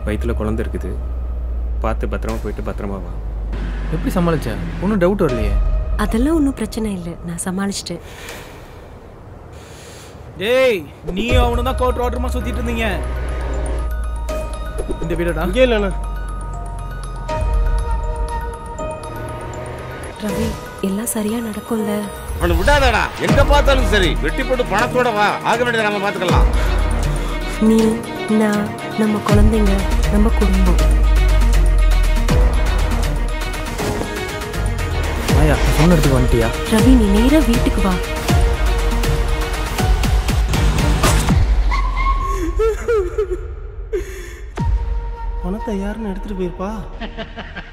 வயிற்றில் குழந்தை இருக்குது பார்த்து பத்திரமா போயிட்டு பத்திரமா வா எப்படி சமாளிச்ச ஒன்றும் டவுட் வரலையே அதெல்லாம் ஒன்றும் பிரச்சனை இல்லை நான் சமாளிச்சிட்டேன் டேய் நீ அவனு தான் கோட் ரோட்டரமா சுத்திட்டு இருந்தீங்க இந்த வீடடா இங்கே இல்லைண்ணா ரவி எல்லாம் சரியா நடக்கும்ல அவனை விடாதடா எங்க பார்த்தாலும் சரி வெட்டி போட்டு பணத்தோட வா ஆக வேண்டியதை நம்ம பார்த்துக்கலாம் நீ நான் நம்ம குழந்தைங்க நம்ம குடும்பம் ஆயா சொன்ன இடத்துக்கு வந்துட்டியா ரவி நீ நேரா வீட்டுக்கு வா பணத்தை யாருன்னு எடுத்துட்டு போயிருப்பா